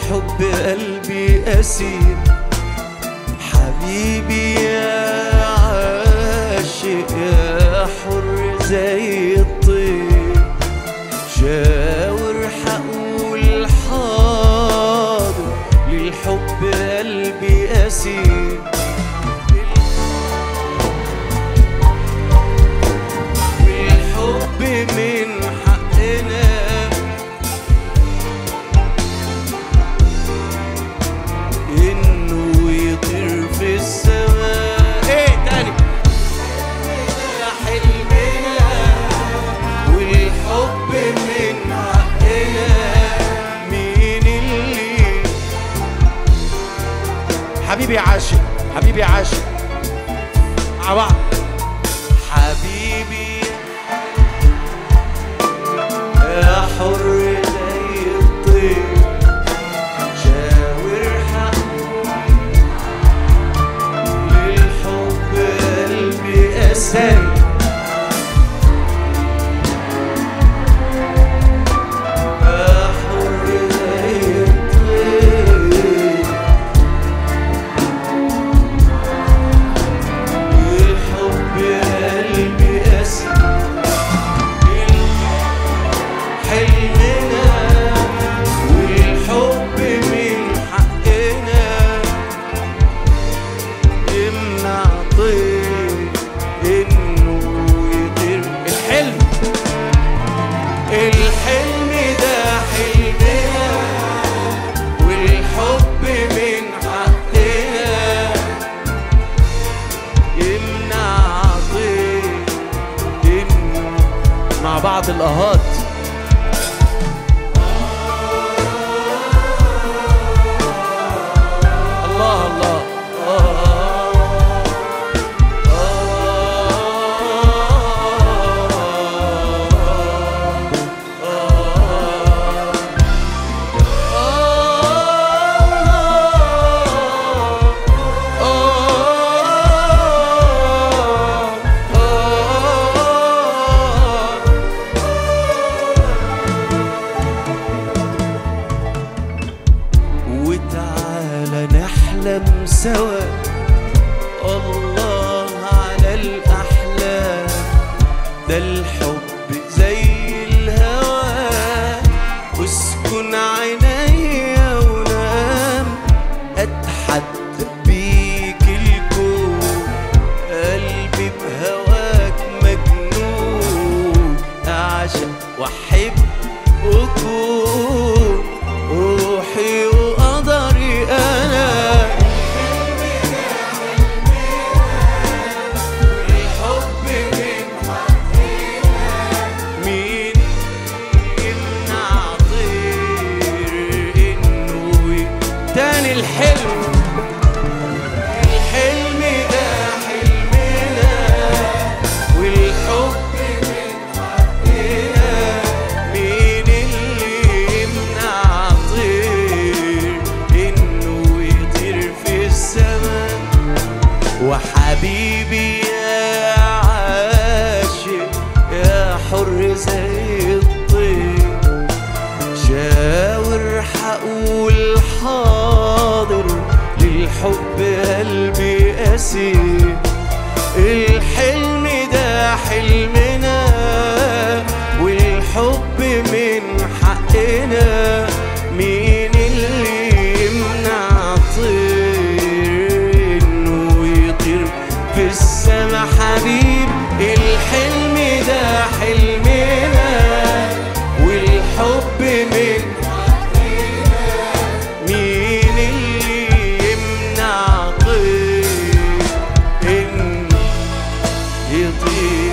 للحب قلبي أسير حبيبي يا عاشق يا حر زي الطير شاور حقول حاضر للحب قلبي أسير والحب من حقنا انه يطير في السماء ايه تاني ده حلمنا والحب من حقنا مين اللي حبيبي عاشق حبيبي عاشق مع بعض حبيبي يا حر زي الطير شاور حقه للحب قلبي أسري يا حر زي الطير للحب قلبي أسري حلمنا والحب من حقنا يمنع طير انه يطير الحلم الحلم ده حلمنا والحب من حقنا يمنع طير انه مع بعض الاهات الله الله وتعالى نحلم سوا الله على الأحلام ده الحب زي الهوى اسكن عينيا ونام اتحدى بيك الكون قلبي بهواك مجنون اعشق واحب اكون روحي وقدري انا الحب من مين يمنع طير انه ي- تاني الحلم الحلم ده حلمنا والحب من حقنا مين اللي يمنع طير انه يطير في السماء وحبيبي يا عاشق يا حر زي الطير شاور حقول حاضر للحب قلبي أسير الحلم ده حلمنا والحب من حقنا مين اللي يمنع طير انه يطير في السما حبيب الحلم ده حلمنا والحب من مين اللي يمنع طير إن يطير